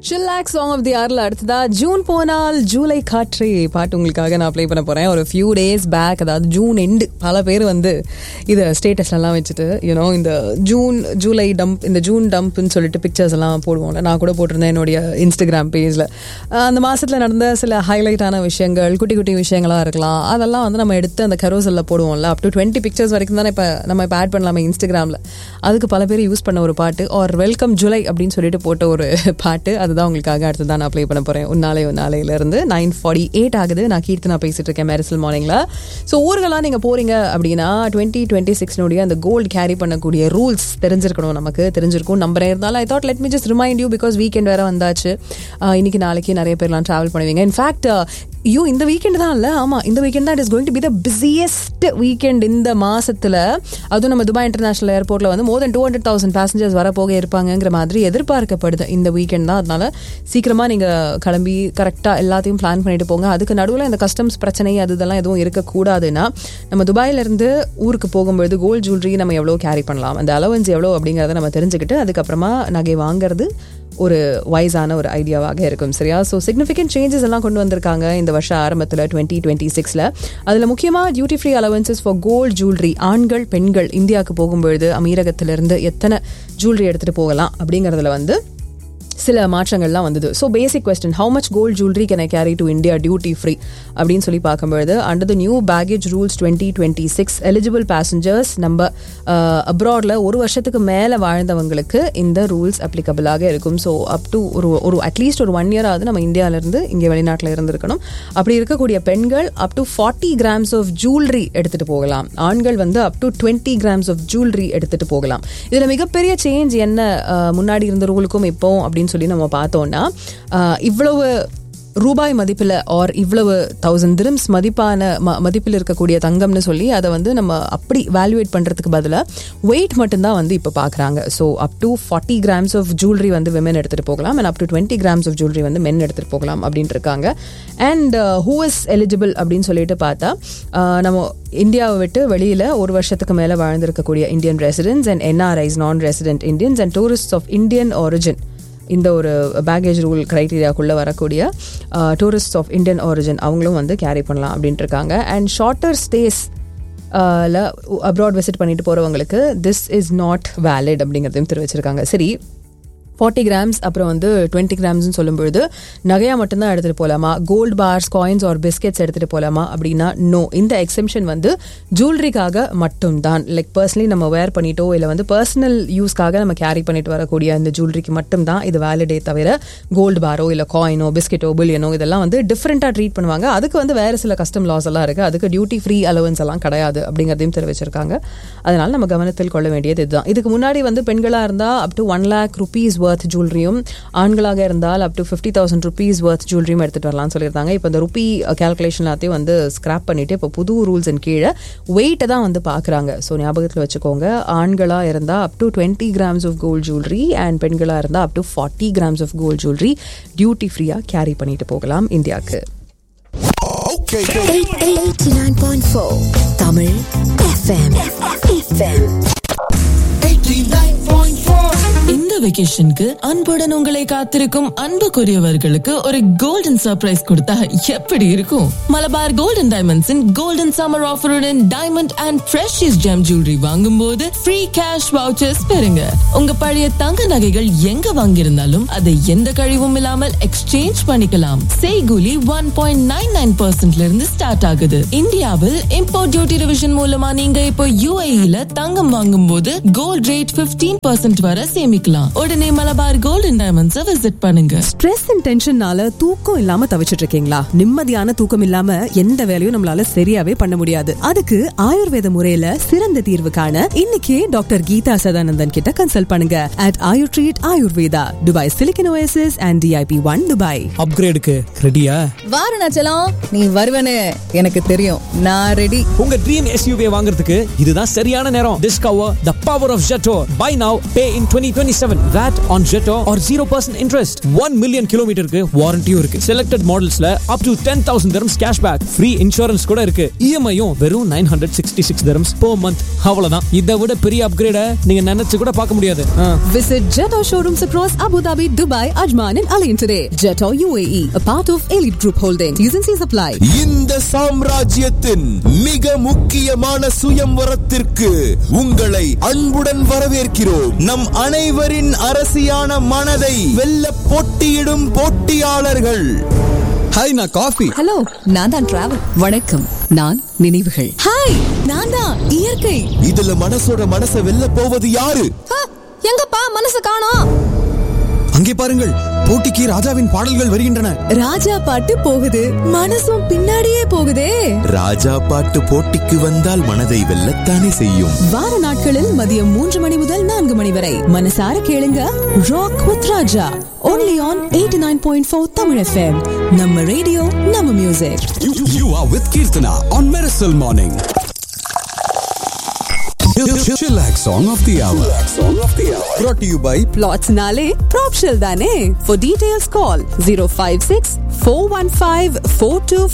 சில்லாக் song of the ஆர்ல அடுத்ததா June போனால் ஜூலை காற்றே பாட்டு உங்களுக்காக நான் ப்ளே பண்ண போறேன் ஒரு ஃபியூ டேஸ் பேக் அதாவது ஜூன் எண்டு பல பேர் வந்து இதை ஸ்டேட்டஸ்லாம் வச்சுட்டு யூனோ இந்த ஜூன் ஜூலை டம்ப் இந்த ஜூன் டம்ப்னு சொல்லிட்டு பிக்சர்ஸ் எல்லாம் போடுவோம்ல நான் கூட போட்டிருந்தேன் என்னுடைய இன்ஸ்டாகிராம் பேஜில் அந்த மாசத்துல நடந்த சில ஹைலைட்டான விஷயங்கள் குட்டி குட்டி விஷயங்களா இருக்கலாம் அதெல்லாம் வந்து நம்ம எடுத்து அந்த கரோசல்ல போடுவோம்ல அப் டு டுவெண்ட்டி பிக்சர்ஸ் வரைக்கும் தானே இப்போ நம்ம இப்போ ஆட் பண்ணலாமே இன்ஸ்டாகிராமில் அதுக்கு பல பேர் யூஸ் பண்ண ஒரு பாட்டு ஆர் வெல்கம் ஜூலை அப்படின்னு சொல்லிட்டு போட்ட ஒரு பாட்டு அதுதான் உங்களுக்காக அடுத்து தான் நான் ப்ளே பண்ண போறேன் உன்னாலே உன்னாலையில இருந்து நைன் ஃபார்ட்டி எயிட் ஆகுது நான் கீர்த்தனா பேசிட்டு இருக்கேன் மேரிசல் மார்னிங்ல ஸோ ஊர்களாம் நீங்க போறீங்க அப்படின்னா டுவெண்ட்டி டுவெண்ட்டி சிக்ஸ்னுடைய அந்த கோல்டு கேரி பண்ணக்கூடிய ரூல்ஸ் தெரிஞ்சிருக்கணும் நமக்கு தெரிஞ்சிருக்கும் நம்பரே இருந்தாலும் I thought let me just remind you because weekend வேற வந்தாச்சு ஆஹ் இன்னைக்கு நாளைக்கு நிறைய பேர்லாம் டிராவல் பண்ணுவீங்க இன்ஃபேக்ட் ஐயோ இந்த வீக்கெண்ட் தான் இல்லை ஆமாம் இந்த வீக்கெண்ட் தான் it is going to be the busiest weekend இந்த மாசத்துல அதுவும் நம்ம துபாய் இன்டர்நேஷனல் ஏர்போர்ட்ல வந்து more than two hundred thousand passengers வர போக இருப்பாங்கங்கிற மாதிரி எதிர்பார்க்கப்படுது இந்த வீக்கெண்ட் தான் அதனால சீக்கிரமா நீங்க கிளம்பி கரெக்டா எல்லாத்தையும் பிளான் பண்ணிட்டு போங்க அதுக்கு நடுவில் இந்த கஸ்டம்ஸ் பிரச்சனை அது இதெல்லாம் எதுவும் இருக்கக்கூடாதுன்னா நம்ம துபாயில இருந்து ஊருக்கு போகும்பொழுது கோல்ட் ஜுவல்லரி நம்ம எவ்வளோ கேரி பண்ணலாம் அந்த அலவன்ஸ் எவ்வளோ அப்படிங்கிறத நம்ம தெரிஞ்சுக்கிட்டு அதுக்கப்புறமா நகை வாங்குறது ஒரு வைஸான ஒரு ஐடியாவாக இருக்கும் சரியா ஸோ சிக்னிஃபிகண்ட் சேஞ்சஸ் எல்லாம் கொண்டு வந்திருக்காங்க இந்த வருஷம் ஆரம்பத்தில் டுவெண்ட்டி டுவெண்ட்டி சிக்ஸில் அதில் முக்கியமாக duty free allowances for gold jewellery ஆண்கள் பெண்கள் இந்தியாவுக்கு போகும்பொழுது அமீரகத்திலிருந்து எத்தனை ஜுவல்லரி எடுத்துகிட்டு போகலாம் அப்படிங்கிறதுல வந்து சில மாற்றங்கள்லாம் வந்தது so basic question how much gold jewellery can I carry to India duty free அப்படின்னு சொல்லி பார்க்கும்பொழுது under the new baggage rules twenty twenty six eligible passengers நம்ம அப்ராடில் ஒரு வருஷத்துக்கு மேலே வாழ்ந்தவங்களுக்கு இந்த ரூல்ஸ் அப்ளிகபிளாக இருக்கும் ஸோ அப் டு ஒரு ஒரு அட்லீஸ்ட் ஒரு ஒன் இயர் ஆகுது நம்ம இந்தியாவிலேருந்து இங்கே வெளிநாட்டில் இருந்திருக்கணும் அப்படி இருக்கக்கூடிய பெண்கள் up to forty grams of jewellery எடுத்துகிட்டு போகலாம் ஆண்கள் வந்து up to twenty grams of jewellery எடுத்துகிட்டு போகலாம் இதில் மிகப்பெரிய சேஞ்ச் என்ன அஹ், முன்னாடி இருந்த ரூலுக்கும் இப்போ அப்படின்னு சொல்லி நம்ம பார்த்தோம்னா அஹ், இவ்வளவு ரூபாய் மதிப்பில் ஆர் இவ்வளவு தௌசண்ட் திரும்ஸ் மதிப்பான ம மதிப்பில் இருக்கக்கூடிய தங்கம்னு சொல்லி அதை வந்து நம்ம அப்படி வேல்யூவேட் பண்ணுறதுக்கு பதிலாக வெயிட் மட்டும்தான் வந்து இப்போ பார்க்குறாங்க so up to forty grams of jewellery வந்து விமன் எடுத்துகிட்டு போகலாம் and up to twenty grams of jewellery வந்து மென் எடுத்துகிட்டு போகலாம் அப்படின்ட்டு இருக்காங்க அண்ட் ஹூ இஸ் எலிஜிபிள் அப்படின்னு சொல்லிட்டு பார்த்தா அஹ், நம்ம இந்தியாவை விட்டு வெளியில் ஒரு வருஷத்துக்கு மேலே வாழ்ந்திருக்கக்கூடிய Indian residents and NRIs non resident Indians and tourist of Indian origin இந்த ஒரு பேகேஜ் ரூல் க்ரைட்டீரியாக்குள்ளே வரக்கூடிய டூரிஸ்ட் ஆஃப் இந்தியன் ஆரிஜின் அவங்களும் வந்து கேரி பண்ணலாம் அப்படின்ட்டு இருக்காங்க அண்ட் ஷார்ட்டர் ஸ்டேஸ் ல அப்ராட் விசிட் பண்ணிட்டு போகிறவங்களுக்கு திஸ் இஸ் நாட் வேலிட் அப்படிங்கிறதையும் தெரிவிச்சிருக்காங்க சரி ஃபார்ட்டி கிராம்ஸ் அப்புறம் வந்து டுவெண்ட்டி கிராம்ஸ்னு சொல்லும்பொழுது நகையா மட்டும்தான் எடுத்துகிட்டு போகலாமா gold bars coins or biscuits எடுத்துகிட்டு போகலாமா அப்படின்னா நோ இந்த எக்ஸெம்ஷன் வந்து ஜுவல்லரிக்காக மட்டும்தான் லைக் பர்சனலி நம்ம வேர் பண்ணிட்டோ இல்லை வந்து பர்சனல் யூஸ்க்காக நம்ம கேரி பண்ணிட்டு வரக்கூடிய இந்த ஜுவல்லரிக்கு மட்டும்தான் இது வேலிடே தவிர கோல்டு பாரோ இல்லை காயினோ பிஸ்கெட்டோ பில்லியனோ இதெல்லாம் வந்து டிஃப்ரெண்ட்டாக ட்ரீட் பண்ணுவாங்க அதுக்கு வந்து வேறு சில கஸ்டம் லாஸ் எல்லாம் இருக்குது அதுக்கு டியூட்டி ஃப்ரீ அலவன்ஸ் எல்லாம் கிடையாது அப்படிங்கிறதையும் தெரிவிச்சிருக்காங்க அதனால நம்ம கவனத்தில் கொள்ள வேண்டியது இதுதான் இதுக்கு முன்னாடி வந்து பெண்களாக இருந்தால் up to one lakh rupees worth ஜுவல்லரியும் ஆண்களாக இருந்தால் up to fifty thousand rupees worth ஜுவல்லரியும் எடுத்துகிட்டு வரலாம்னு சொல்லியிருந்தாங்க இப்போ இந்த ருபி கேல்குலேஷன் எல்லாத்தையும் வந்து ஸ்கிராப் பண்ணிட்டு இப்போ புது ரூல்ஸின் கீழே வெயிட்டை தான் வந்து பார்க்குறாங்க ஸோ ஞாபகத்தில் வச்சுக்கோங்க ஆண்களாக இருந்தால் up to twenty grams of gold jewellery and பெண்களாக இருந்தால் up to forty grams of gold jewellery duty ஃப்ரீயாக கேரி பண்ணிட்டு போகலாம் இந்தியாவுக்கு Okay, 89.4 Tamil FM. FM. 89.4. இந்த வெகேஷனுக்கு அன்புடன் உங்களை காத்திருக்கும் அன்புக்குரியவர்களுக்கு ஒரு கோல்டன் சர்ப்ரைஸ் கொடுத்தா எப்படி இருக்கும் மலபார் கோல்டன் டைமண்ட்ஸின் கோல்டன் சம்மர் ஆஃபருடன் diamond and precious gem jewellery வாங்கும் போது ஃப்ரீ கேஷ் வவுச்சர்ஸ் பெறுங்க உங்க பழைய தங்க நகைகள் எங்க வாங்கியிருந்தாலும் அதை எந்த கழிவும் இல்லாமல் எக்ஸ்சேஞ்ச் பண்ணிக்கலாம் செய்கூலி ஒன் பாயிண்ட் நைன் நைன் பர்சன்ட்ல இருந்து ஸ்டார்ட் ஆகுது இந்தியாவில் இம்போர்ட் டியூட்டி ரிவிஷன் மூலமா நீங்க இப்போ யூஏஇல தங்கம் வாங்கும் போது கோல்ட் ரேட் 15% பர்சன்ட் வரை சேமிக்கலாம் உடனே மலபார் கோல்டன் டைமண்ட்ஸை விசிட் பண்ணுங்க ஸ்ட்ரெஸ் அண்ட் டென்ஷன்னால தூக்கம் இல்லாம தவிச்சிட்டு இருக்கீங்களா நிம்மதியான தூக்கம் இல்லாம எந்த வேலையும் நம்மளால சரியாவே பண்ண முடியாது அதுக்கு ஆயுர்வேத முறையில சிறந்த தீர்வு காண இன்னைக்கே டாக்டர் கீதா சதானந்தன் கிட்ட கன்சல்ட் பண்ணுங்க at Ayur treat Ayurveda Dubai silicon oasis and DIP one Dubai அப்கிரேடுக்கு ரெடியா வாரணாச்சலம் நீ வருவனு எனக்கு தெரியும் நான் ரெடி உங்க ட்ரீம் எஸ்யூவி வாங்குறதுக்கு இதுதான் சரியான நேரம் discover the power of Jetour buy now pay in 2027 VAT on Jetto or 0% interest. 1 million கிலோமீட்டருக்கு வாரண்டியும் இருக்கு. Selected modelsல up to 10,000 dirhams cashback. Free insurance கூட இருக்கு. EMI-யும் வெறும் 966 dirhams per month. அவ்வளவுதான். இதை விட பெரிய அப்கிரேட நீங்க நினைச்சு கூட பார்க்க முடியாது. ஆ. Visit Jetto showrooms across Abu Dhabi, Dubai, Ajman, and Alain today. Jetto UAE, a part of Elite Group Holding. T's and C's apply. இந்த சாம்ராஜ்யத்தின் மிக முக்கியமான சுயம்வரத்திற்கு உங்களை அன்புடன் வரவேற்கிறோம் நம் அனைவரின் அரசியான மனதை வெல்ல போட்டியிடும் போட்டியாளர்கள் ஹாய் நான் காஃபி ஹலோ நான் தான் டிராவல் வணக்கம் நான் நினைவுகள் ஹாய் நான் தான் இயற்கை இதுல மனசோட மனசை வெல்ல போவது யாரு எங்கப்பா மனசு காணோம் அங்கே பாருங்கள் போட்டிக்கு ராஜாவின் பாடல்கள் வருகின்றன ராஜா பாட்டு போகுது மனசும் பின்னாடியே போகுதே ராஜா பாட்டு போட்டிக்கு வந்தால் மனதை வெல்லத்தானே செய்யும் வார நாட்களில் மதியம் மூன்று மணி முதல் நான்கு மணி வரை மனசார கேளுங்க rock with Raja only on 89.4 Tamil FM நம்ம ரேடியோ நம்ம music You, you are with Kirtana on Miracle Morning. Chillax song of the hour. Song of the hour. brought to you by பிளாட்ஸ்னாலே ப்ராப்ஷல் தானே for details call zero five six four one five four two